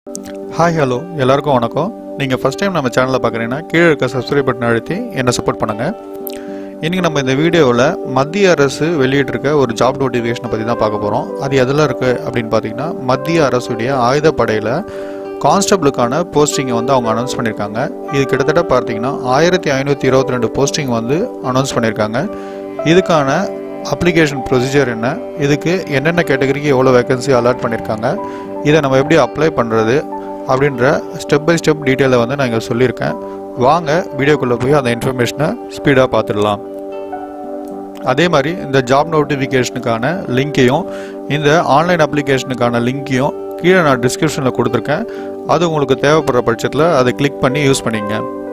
hi hello எல்லாருக்கும் வணக்கம் நீங்கள் ஃபஸ்ட் டைம் நம்ம சேனலை பார்க்குறீங்கன்னா கீழே இருக்க சப்ஸ்கிரைப் பட்டன் அழுத்தி என்னை சப்போர்ட் பண்ணுங்கள் இன்றைக்கி நம்ம இந்த வீடியோவில் மத்திய அரசு வெளியிட்டிருக்க ஒரு ஜாப் நோட்டிஃபிகேஷனை பற்றி தான் பார்க்க போகிறோம் அது எதில் இருக்குது அப்படின்னு பார்த்தீங்கன்னா மத்திய அரசுடைய ஆயுதப்படையில் கான்ஸ்டபிளுக்கான போஸ்டிங்கை வந்து அவங்க அனௌன்ஸ் பண்ணியிருக்காங்க இது கிட்டத்தட்ட பார்த்தீங்கன்னா ஆயிரத்தி ஐநூற்றி இருபத்தி ரெண்டு போஸ்டிங் வந்து அனௌன்ஸ் பண்ணியிருக்காங்க இதுக்கான அப்ளிகேஷன் ப்ரொசீஜர் என்ன இதுக்கு என்னென்ன கேட்டகரிக்கு எவ்வளோ வேகன்சி அலாட் பண்ணியிருக்காங்க இதை நம்ம எப்படி அப்ளை பண்ணுறது அப்படின்ற ஸ்டெப் பை ஸ்டெப் டீட்டெயிலை வந்து நான் இங்கே சொல்லியிருக்கேன் வாங்க வீடியோக்குள்ளே போய் அந்த இன்ஃபர்மேஷனை ஸ்பீடாக பார்த்துடலாம் அதே மாதிரி இந்த ஜாப் நோட்டிஃபிகேஷனுக்கான லிங்க்கையும் இந்த ஆன்லைன் அப்ளிகேஷனுக்கான லிங்க்கையும் கீழே நான் டிஸ்கிரிப்ஷனில் கொடுத்துருக்கேன் அது உங்களுக்கு தேவைப்படுற பட்சத்தில் அதை கிளிக் பண்ணி யூஸ் பண்ணிங்க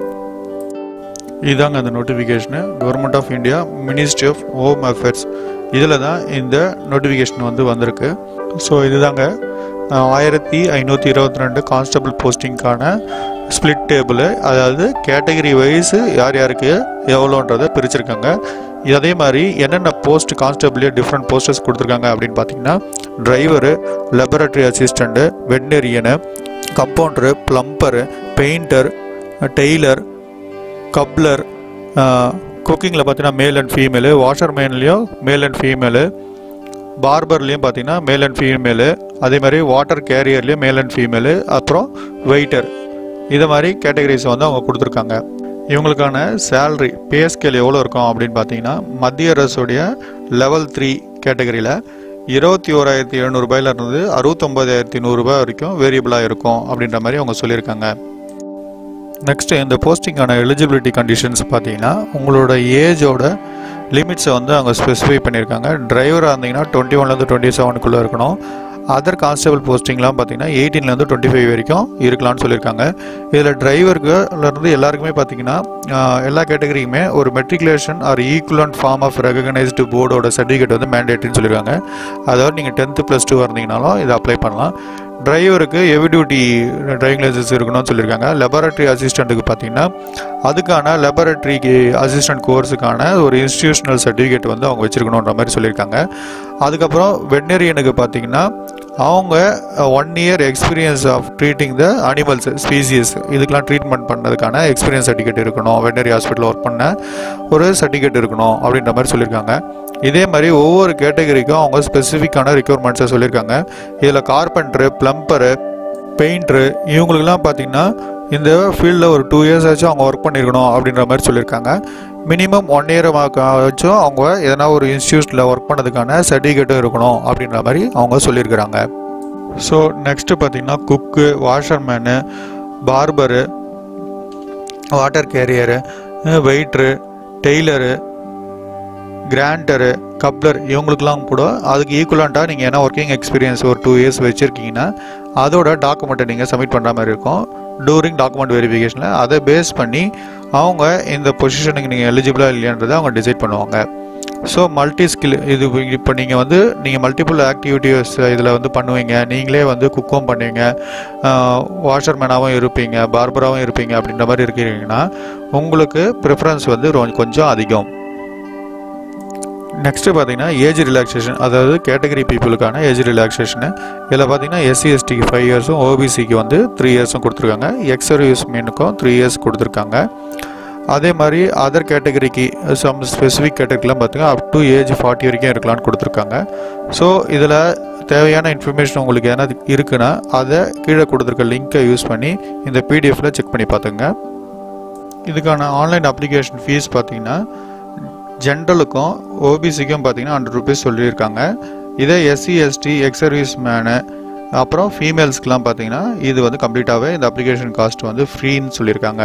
இதாங்க அந்த notification government of India ministry of home affairs இதில் தான் இந்த நோட்டிஃபிகேஷன் வந்து வந்திருக்கு ஸோ இதுதாங்க அஹ், ஆயிரத்தி ஐநூற்றி இருபத்தி ரெண்டு கான்ஸ்டபிள் போஸ்டிங்க்கான ஸ்பிளிட் டேபிள் அதாவது கேட்டகரி வைஸ் யார் யாருக்கு எவ்வளோன்றதை பிரிச்சிருக்காங்க இது அதே மாதிரி என்னென்ன போஸ்ட் கான்ஸ்டபிளே டிஃப்ரெண்ட் போஸ்டர்ஸ் கொடுத்துருக்காங்க அப்படின்னு பார்த்தீங்கன்னா driver laboratory assistant veterinarian compounder plumber painter tailor cobbler குக்கிங்கில் பார்த்தீங்கன்னா male and female washer மேன்லேயும் male and female பார்பர்லேயும் பார்த்தீங்கன்னா மேல் அண்ட் ஃபீமேலு அதே மாதிரி வாட்டர் கேரியர்லேயும் மேல் அண்ட் ஃபீமேலு அப்புறம் வெயிட்டர் இது மாதிரி கேட்டகரிஸ் வந்து அவங்க கொடுத்துருக்காங்க இவங்களுக்கான சேல்ரி பே ஸ்கேல் எவ்வளோ இருக்கும் அப்படின்னு பார்த்தீங்கன்னா மத்திய அரசுடைய லெவல் த்ரீ கேட்டகரியில் இருபத்தி ஓராயிரத்தி எழுநூறுபாயிலிருந்து அறுபத்தொம்பதாயிரத்தி நூறுரூபா வரைக்கும் வேரியபிளாக இருக்கும் அப்படின்ற மாதிரி அவங்க சொல்லியிருக்காங்க நெக்ஸ்ட் இந்த போஸ்டிங்கான எலிஜிபிலிட்டி கண்டிஷன்ஸ் பார்த்தீங்கன்னா உங்களோட ஏஜோட லிமிட்ஸை வந்து அவங்க ஸ்பெசிஃபை பண்ணியிருக்காங்க டிரைவராக இருந்தீங்கன்னா டுவெண்ட்டி ஒன்லேருந்து டுவெண்ட்டி செவனுக்குள்ளே இருக்கணும் அதர் கான்ஸ்டபிள் போஸ்டிங்லாம் பார்த்தீங்கன்னா எயிட்டீன்லேருந்து டுவெண்ட்டி ஃபைவ் வரைக்கும் இருக்கலாம்னு சொல்லியிருக்காங்க இதில் டிரைவருக்குலேருந்து எல்லாருக்குமே பார்த்தீங்கன்னா ஆஹ், எல்லா கேட்டகரிக்குமே ஒரு matriculation or equivalent form of recognised போர்டோட சர்டிஃபிகேட் வந்து மேண்டேட்ரின்னு சொல்லியிருக்காங்க அதாவது நீங்கள் டென்த்து ப்ளஸ் டூ இருந்தீங்கனாலும் இதை அப்ளை பண்ணலாம் டிரைவருக்கு ஹெவி டியூட்டி டிரைவிங் லைசன்ஸ் இருக்கணும்னு சொல்லியிருக்காங்க லெபரட்டரி அசிஸ்டண்ட்டுக்கு பார்த்தீங்கன்னா அதுக்கான லெபரட்டரிக்கு அசிஸ்டன்ட் கோர்ஸுக்கான ஒரு இன்ஸ்டிடியூஷனல் சர்டிஃபிகேட் வந்து அவங்க வச்சிருக்கணுன்ற மாதிரி சொல்லியிருக்காங்க அதுக்கப்புறம் வெட்னரியனுக்கு பார்த்தீங்கன்னா அவங்க one year experience of treating the animals species இதுக்கெலாம் ட்ரீட்மெண்ட் பண்ணதுக்கான எக்ஸ்பீரியன்ஸ் சர்டிஃபிகேட் இருக்கணும் வெட்னரி ஹாஸ்பிட்டல் ஒர்க் பண்ண ஒரு சர்டிஃபிகேட் இருக்கணும் அப்படின்ற மாதிரி சொல்லியிருக்காங்க இதே மாதிரி ஒவ்வொரு கேட்டகரிக்கும் அவங்க ஸ்பெசிஃபிக்கான ரெக்யர்மெண்ட்ஸை சொல்லியிருக்காங்க இதில் கார்பெண்டரு ப்ளம்பரு பெயிண்டரு இவங்களுக்குலாம் பார்த்தீங்கன்னா இந்த ஃபீல்டில் ஒரு டூ இயர்ஸ் ஆச்சும் அவங்க ஒர்க் பண்ணியிருக்கணும் அப்படின்ற மாதிரி சொல்லியிருக்காங்க மினிமம் ஒன் இயர் ஆச்சும் அவங்க எதனா ஒரு இன்ஸ்டியூட்டில் ஒர்க் பண்ணதுக்கான சர்டிஃபிகேட்டும் இருக்கணும் அப்படின்ற மாதிரி அவங்க சொல்லியிருக்கிறாங்க ஸோ நெக்ஸ்ட்டு பார்த்தீங்கன்னா cook washerman barber water carrier waiter tailor grinder cobbler இவங்களுக்குலாம் கூட அதுக்கு ஈக்குவலண்ட்டாக நீங்கள் என்ன ஒர்க்கிங் எக்ஸ்பீரியன்ஸ் ஒரு டூ இயர்ஸ் வச்சுருக்கீங்கன்னா அதோட டாக்குமெண்ட்டை நீங்கள் சப்மிட் பண்ணுற மாதிரி இருக்கும் டூரிங் டாக்குமெண்ட் வெரிஃபிகேஷனில் அதை பேஸ் பண்ணி அவங்க இந்த பொசிஷனுக்கு நீங்கள் எலிஜிபிளாக இல்லையான்றதை அவங்க டிசைட் பண்ணுவாங்க ஸோ மல்டி ஸ்கில் இது இப்போ நீங்கள் வந்து நீங்கள் மல்டிபிள் ஆக்டிவிட்டிஸ் இதில் வந்து பண்ணுவீங்க நீங்களே வந்து குக்கும் பண்ணுவீங்க வாஷர்மேனாகவும் இருப்பீங்க பார்பராகவும் இருப்பீங்க அப்படின்ற மாதிரி இருக்கிறீங்கன்னா உங்களுக்கு ப்ரிஃபரன்ஸ் வந்து ரொ- கொஞ்சம் அதிகம் நெக்ஸ்ட்டு பார்த்தீங்கன்னா ஏஜ் ரிலாக்ஸேஷன் அதாவது கேட்டகரி பீப்புளுக்கான ஏஜ் ரிலாக்ஸேஷனு இதில் பார்த்தீங்கன்னா எஸ்சி எஸ்டிக்கு ஃபைவ் இயர்ஸும் ஓபிசிக்கு வந்து த்ரீ இயர்ஸும் கொடுத்துருக்காங்க எக்ஸ் சர்வீஸ் மீனுக்கும் த்ரீ இயர்ஸ் கொடுத்துருக்காங்க அதே மாதிரி அதர் கேட்டகரிக்கு சம் ஸ்பெசிஃபிக் கேட்டகரிலாம் பார்த்தீங்கன்னா அப் டு ஏஜ் ஃபார்ட்டி வரைக்கும் இருக்கலாம்னு கொடுத்துருக்காங்க ஸோ இதில் தேவையான இன்ஃபர்மேஷன் உங்களுக்கு எதனா இருக்குன்னா அதை கீழே கொடுத்துருக்க லிங்க்கை யூஸ் பண்ணி இந்த பிடிஎஃப்ல செக் பண்ணி பார்த்துங்க இதுக்கான ஆன்லைன் அப்ளிகேஷன் ஃபீஸ் பார்த்தீங்கன்னா ஜென்ரலுக்கும் ஓபிசிக்கும் பார்த்தீங்கன்னா ஹண்ட்ரட் ருபீஸ் சொல்லியிருக்காங்க இதே SC ST ex service man அப்புறம் ஃபீமேல்ஸ்க்குலாம் பார்த்தீங்கன்னா இது வந்து கம்ப்ளீட்டாகவே இந்த அப்ளிகேஷன் காஸ்ட் வந்து ஃப்ரீன்னு சொல்லியிருக்காங்க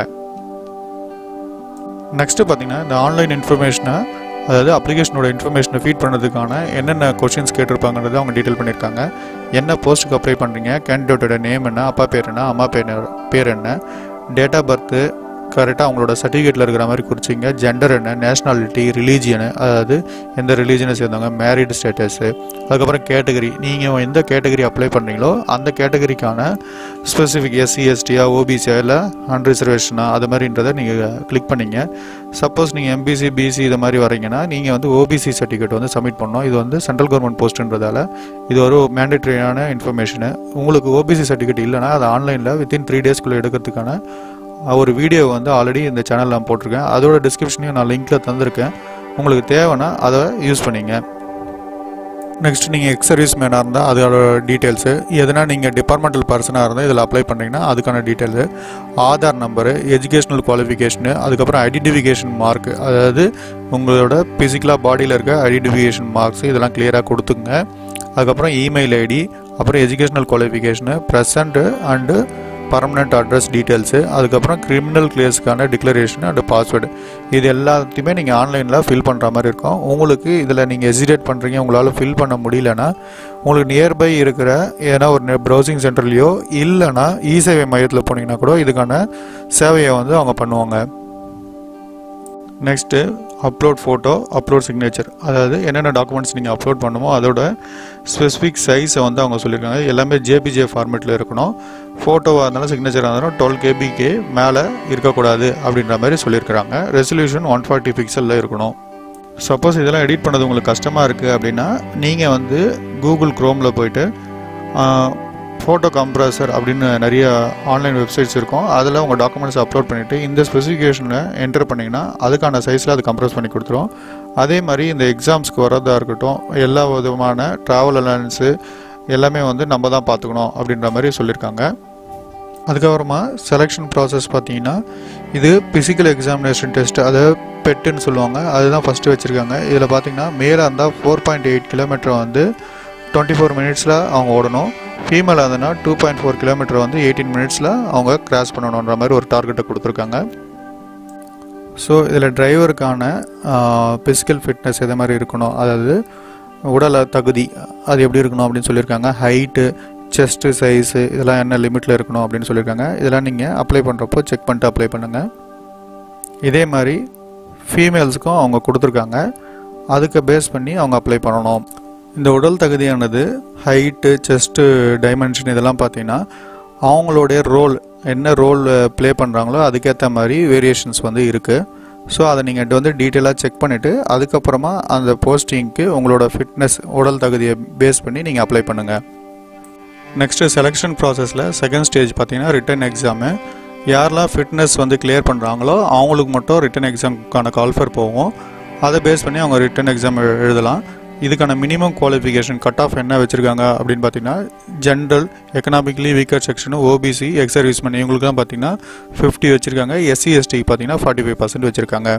நெக்ஸ்ட்டு பார்த்தீங்கன்னா இந்த ஆன்லைன் இன்ஃபர்மேஷனை அதாவது அப்ளிகேஷனோட இன்ஃபர்மேஷனை ஃபீட் பண்ணுறதுக்கான என்னென்ன கொஷின்ஸ் கேட்டிருப்பாங்கன்றதை அவங்க டீட்டெயில் பண்ணியிருக்காங்க என்ன போஸ்ட்டுக்கு அப்ளை பண்ணுறீங்க கேண்டிடேட்டோட நேம் என்ன அப்பா பேர் என்ன அம்மா பேர் என்ன பேர் என்ன டேட் ஆஃப் பர்த்து கரெக்டாக அவங்களோட சர்டிஃபிகேட்டில் இருக்கிற மாதிரி குறிச்சிங்க ஜெண்டர் என்ன நேஷ்னாலிட்டி ரிலீஜியனு அதாவது எந்த ரிலீஜனை சேர்ந்தவங்க மேரிடு ஸ்டேட்டஸு அதுக்கப்புறம் கேட்டகரி நீங்கள் எந்த கேட்டகரி அப்ளை பண்ணுறீங்களோ அந்த கேட்டகரிக்கான ஸ்பெசிஃபிக் எஸ்சி எஸ்டியா ஓபிசியா இல்லை அன்ரிசர்வேஷனா அது மாதிரின்றதை நீங்கள் கிளிக் பண்ணிங்க சப்போஸ் நீங்கள் எம்பிசி பிசி இது மாதிரி வரீங்கன்னா நீங்கள் வந்து ஓபிசி சர்டிஃபிகேட் வந்து சப்மிட் பண்ணணும் இது வந்து சென்ட்ரல் கவர்மெண்ட் போஸ்ட்ன்றதால இது ஒரு மேண்டேட்டரியான இன்ஃபர்மேஷனு உங்களுக்கு ஓபிசி சர்டிஃபிகேட் இல்லைனா அதை ஆன்லைனில் வித்தின் த்ரீ டேஸ்க்குள்ளே எடுக்கிறதுக்கான ஒரு வீடியோ வந்து ஆல்ரெடி இந்த சேனலில் நான் போட்டிருக்கேன் அதோட டிஸ்கிரிப்ஷனையும் நான் லிங்க்கில் தந்திருக்கேன் உங்களுக்கு தேவைன்னா அதை யூஸ் பண்ணிங்க நெக்ஸ்ட் நீங்கள் எக்ஸ் சர்வீஸ் மேனாக இருந்தால் அதோட டீட்டெயில்ஸு எதுனா நீங்கள் டிபார்ட்மெண்டல் பர்சனாக இருந்தால் இதில் அப்ளை பண்ணுறீங்கன்னா அதுக்கான details Aadhaar number educational qualification அதுக்கப்புறம் ஐடென்டிஃபிகேஷன் மார்க் அதாவது உங்களோட ஃபிசிக்கலாக பாடியில் இருக்க ஐடென்டிஃபிகேஷன் மார்க்ஸ் இதெல்லாம் கிளியராக கொடுத்துங்க அதுக்கப்புறம் இமெயில் ஐடி அப்புறம் educational qualification present and permanent address details அதுக்கப்புறம் கிரிமினல் கிளியர்ஸ்க்கான டிக்ளரேஷன் அண்ட் பாஸ்வேர்டு இது எல்லாத்தையுமே நீங்கள் ஆன்லைனில் ஃபில் பண்ணுற மாதிரி இருக்கும் உங்களுக்கு இதில் நீங்கள் எசிடேட் பண்ணுறீங்க உங்களால் ஃபில் பண்ண முடியலன்னா உங்களுக்கு நியர்பை இருக்கிற ஏன்னா ஒரு ப்ரௌசிங் சென்டர்லேயோ இல்லைன்னா இ சேவை மையத்தில் போனீங்கன்னா கூட இதுக்கான சேவையை வந்து அவங்க பண்ணுவாங்க next upload photo upload signature அதாவது என்னென்ன டாக்குமெண்ட்ஸ் நீங்கள் அப்லோட் பண்ணுமோ அதோட ஸ்பெசிஃபிக் சைஸை வந்து அவங்க சொல்லியிருக்காங்க எல்லாமே ஜேபிஜே ஃபார்மேட்டில் இருக்கணும் ஃபோட்டோவாக இருந்தாலும் சிக்னேச்சராக இருந்தாலும் டுவெல் கேபிக்கு மேலே இருக்கக்கூடாது அப்படின்ற மாதிரி சொல்லியிருக்கிறாங்க ரெசல்யூஷன் ஒன் ஃபார்ட்டி பிக்சலில் இருக்கணும் சப்போஸ் இதெல்லாம் எடிட் பண்ணது உங்களுக்கு கஷ்டமாக இருக்குது அப்படின்னா நீங்கள் வந்து கூகுள் க்ரோமில் போயிட்டு ஃபோட்டோ கம்ப்ரஸர் அப்படின்னு நிறைய ஆன்லைன் வெப்சைட்ஸ் இருக்கும் அதில் உங்கள் டாக்குமெண்ட்ஸ் அப்லோட் பண்ணிவிட்டு இந்த ஸ்பெசிஃபிகேஷனில் என்டர் பண்ணிங்கன்னா அதுக்கான சைஸில் அது கம்ப்ரஸ் பண்ணி கொடுத்துரும் அதே மாதிரி இந்த எக்ஸாம்ஸ்க்கு வரதா இருக்கட்டும் எல்லா விதமான ட்ராவல் அலவன்ஸு எல்லாமே வந்து நம்ம தான் பார்த்துக்கணும் அப்படின்ற மாதிரி சொல்லியிருக்காங்க அதுக்கப்புறமா செலெக்ஷன் ப்ராசஸ் பார்த்தீங்கன்னா இது ஃபிசிக்கல் எக்ஸாமினேஷன் டெஸ்ட் அதை பெட்டுன்னு சொல்லுவாங்க அதுதான் ஃபஸ்ட்டு வச்சுருக்காங்க இதில் பார்த்தீங்கன்னா மேலே இருந்தால் ஃபோர் பாயிண்ட் எயிட் கிலோமீட்டர் வந்து டுவெண்ட்டி ஃபோர் மினிட்ஸில் அவங்க ஓடணும் ஃபீமேல் இருந்ததுன்னா டூ பாயிண்ட் ஃபோர் கிலோமீட்டர் வந்து எயிட்டீன் மினிட்ஸில் அவங்க கிராஸ் பண்ணணுன்ற மாதிரி ஒரு டார்கெட்டை கொடுத்துருக்காங்க ஸோ இதில் டிரைவருக்கான ஃபிசிக்கல் ஃபிட்னஸ் எது மாதிரி இருக்கணும் அதாவது உடல் தகுதி அது எப்படி இருக்கணும் அப்படின்னு சொல்லியிருக்காங்க ஹைட்டு செஸ்ட்டு சைஸு இதெல்லாம் என்ன லிமிட்டில் இருக்கணும் அப்படின்னு சொல்லியிருக்காங்க இதெல்லாம் நீங்கள் அப்ளை பண்ணுறப்போ செக் பண்ணிட்டு அப்ளை பண்ணுங்கள் இதே மாதிரி ஃபீமேல்ஸுக்கும் அவங்க கொடுத்துருக்காங்க அதுக்கு பேஸ் பண்ணி அவங்க அப்ளை பண்ணணும் இந்த உடல் தகுதியானது ஹைட்டு செஸ்ட்டு டைமென்ஷன் இதெல்லாம் பார்த்தீங்கன்னா அவங்களுடைய ரோல் என்ன ரோல் ப்ளே பண்ணுறாங்களோ அதுக்கேற்ற மாதிரி வேரியேஷன்ஸ் வந்து இருக்குது ஸோ அதை நீங்கள் வந்து டீட்டெயிலாக செக் பண்ணிவிட்டு அதுக்கப்புறமா அந்த போஸ்டிங்க்கு உங்களோட ஃபிட்னஸ் உடல் தகுதியை பேஸ் பண்ணி நீங்கள் அப்ளை பண்ணுங்கள் நெக்ஸ்ட்டு செலெக்ஷன் ப்ராசஸில் செகண்ட் ஸ்டேஜ் பார்த்தீங்கன்னா ரிட்டன் எக்ஸாமு யாரெல்லாம் ஃபிட்னஸ் வந்து கிளியர் பண்ணுறாங்களோ அவங்களுக்கு மட்டும் ரிட்டன் எக்ஸாமுக்கான கால்ஃபர் போகும் அதை பேஸ் பண்ணி அவங்க ரிட்டன் எக்ஸாம் எழுதலாம் இதுக்கான மினிமம் குவாலிஃபிகேஷன் கட் ஆஃப் என்ன வச்சுருக்காங்க அப்படின்னு பார்த்தீங்கன்னா general economically weaker section OBC ex serviceman இவங்களுக்குலாம் பார்த்தீங்கன்னா ஃபிஃப்டி வச்சுருக்காங்க எஸ்சி எஸ்டிக்கு பார்த்தீங்கன்னா ஃபார்ட்டி ஃபைவ் பர்சன்ட் வச்சுருக்காங்க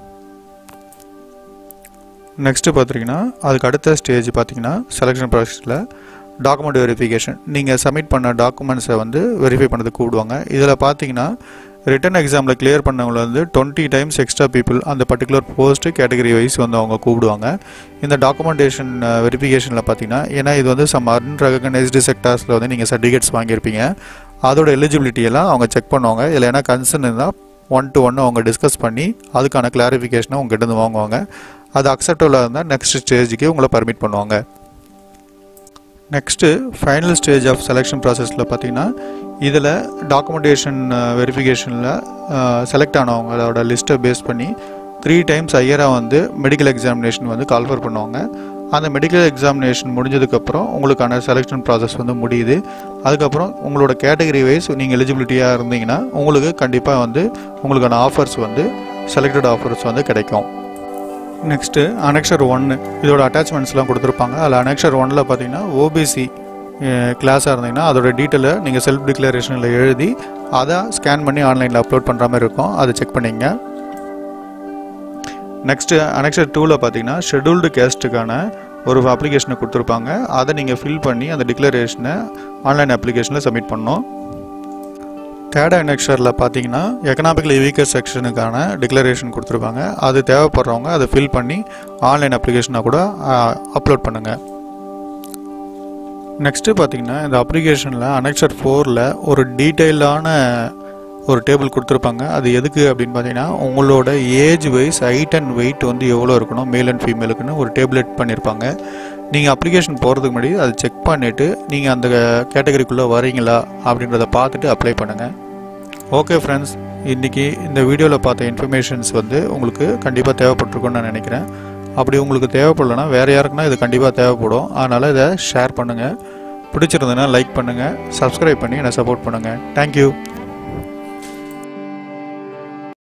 நெக்ஸ்ட்டு பார்த்தீங்கன்னா அதுக்கு அடுத்த ஸ்டேஜ் பார்த்தீங்கன்னா செலெக்ஷன் ப்ராசஸில் டாக்குமெண்ட் வெரிஃபிகேஷன் நீங்கள் சப்மிட் பண்ண டாக்குமெண்ட்ஸை வந்து வெரிஃபை பண்ணதுக்கு கூப்பிடுவாங்க இதில் பார்த்தீங்கன்னா ரிட்டன் எக்ஸாமில் கிளியர் பண்ணவங்கள வந்து டுவெண்ட்டி டைம்ஸ் எக்ஸ்ட்ரா பீப்புள் அந்த பர்டிகுலர் போஸ்ட்டு கேட்டகரி வைஸ் வந்து அவங்க கூப்பிடுவாங்க இந்த டாக்குமெண்டேஷன் வெரிஃபிகேஷனில் பார்த்தீங்கன்னா ஏன்னா இது வந்து சம் அன்ரெகனைஸ்டு செக்டார்ஸில் வந்து நீங்கள் சர்டிஃபிகேட்ஸ் வாங்கியிருப்பீங்க அதோட எலிஜிபிலிட்டி எல்லாம் அவங்க செக் பண்ணுவாங்க இதில் ஏன்னா கன்சர்ன் இருந்தால் ஒன் டு ஒன் அவங்க டிஸ்கஸ் பண்ணி அதுக்கான கிளாரிஃபிகேஷனை உங்ககிட்ட இருந்து வாங்குவாங்க அது அக்செப்டபுளாக இருந்தால் நெக்ஸ்ட் ஸ்டேஜுக்கு உங்களை பர்மிட் பண்ணுவாங்க next final stage of selection ப்ராசஸில் பார்த்தீங்கன்னா இதில் டாக்குமெண்டேஷன் வெரிஃபிகேஷனில் செலக்ட் ஆனவங்க அதோட லிஸ்ட்டை பேஸ் பண்ணி த்ரீ டைம்ஸ் ஐயராக வந்து மெடிக்கல் எக்ஸாமினேஷன் வந்து கால்ஃபர் பண்ணுவாங்க அந்த மெடிக்கல் எக்ஸாமினேஷன் முடிஞ்சதுக்கப்புறம் உங்களுக்கான செலெக்ஷன் ப்ராசஸ் வந்து முடியுது அதுக்கப்புறம் உங்களோட கேட்டகரி வைஸ் நீங்கள் எலிஜிபிலிட்டியாக இருந்தீங்கன்னா உங்களுக்கு கண்டிப்பாக வந்து உங்களுக்கான ஆஃபர்ஸ் வந்து செலக்டட் ஆஃபர்ஸ் வந்து கிடைக்கும் நெக்ஸ்ட்டு அனெக்ஷர் ஒன்று இதோட அட்டாச்மெண்ட்ஸ்லாம் கொடுத்துருப்பாங்க அதில் அனெக்ஷர் ஒன்னில் பார்த்தீங்கன்னா ஓபிசி கிளாஸாக இருந்தீங்கன்னா அதோட டீட்டெயிலை நீங்கள் செல்ஃப் டிக்ளரேஷனில் எழுதி அதை ஸ்கேன் பண்ணி ஆன்லைனில் அப்லோட் பண்ணுற மாதிரி இருக்கும் அதை செக் பண்ணிங்க நெக்ஸ்ட்டு அனெக்ஷர் டூவில் பார்த்தீங்கன்னா ஷெட்யூல்டு கேஸ்ட்டுக்கான ஒரு அப்ளிகேஷனை கொடுத்துருப்பாங்க அதை நீங்கள் ஃபில் பண்ணி அந்த டிக்ளரேஷனை ஆன்லைன் அப்ளிகேஷனில் சப்மிட் பண்ணணும் தேர்ட் அனெக்ஷரில் பார்த்தீங்கன்னா எக்கனாமிக்கலி வீக்கர் செக்ஷனுக்கான டிக்ளரேஷன் கொடுத்துருப்பாங்க அது தேவைப்படுறவங்க அதை ஃபில் பண்ணி ஆன்லைன் அப்ளிகேஷனாக கூட அப்லோட் பண்ணுங்கள் நெக்ஸ்ட்டு பார்த்தீங்கன்னா இந்த அப்ளிகேஷனில் அனெக்ஷர் ஃபோரில் ஒரு டீட்டெயிலான ஒரு டேபிள் கொடுத்துருப்பாங்க அது எதுக்கு அப்படின்னு பார்த்தீங்கன்னா உங்களோட age wise height and weight வந்து எவ்வளோ இருக்கணும் மேல் அண்ட் ஃபீமேலுக்குன்னு ஒரு டேப்லெட் பண்ணியிருப்பாங்க நீங்கள் அப்ளிகேஷன் போகிறதுக்கு முன்னாடி அதை செக் பண்ணிவிட்டு நீங்கள் அந்த கேட்டகரிக்குள்ளே வரீங்களா அப்படின்றத பார்த்துட்டு அப்ளை பண்ணுங்கள் ஓகே ஃப்ரெண்ட்ஸ் இன்றைக்கி இந்த வீடியோவில் பார்த்த இன்ஃபர்மேஷன்ஸ் வந்து உங்களுக்கு கண்டிப்பாக தேவைப்பட்டிருக்கும்னு நான் நினைக்கிறேன் அப்படி உங்களுக்கு தேவைப்படலைன்னா வேறு யாருக்குன்னா இது கண்டிப்பாக தேவைப்படும் அதனால் இதை ஷேர் பண்ணுங்கள் பிடிச்சிருந்ததுன்னா லைக் பண்ணுங்கள் சப்ஸ்கிரைப் பண்ணி என்னை சப்போர்ட் பண்ணுங்கள் தேங்க்யூ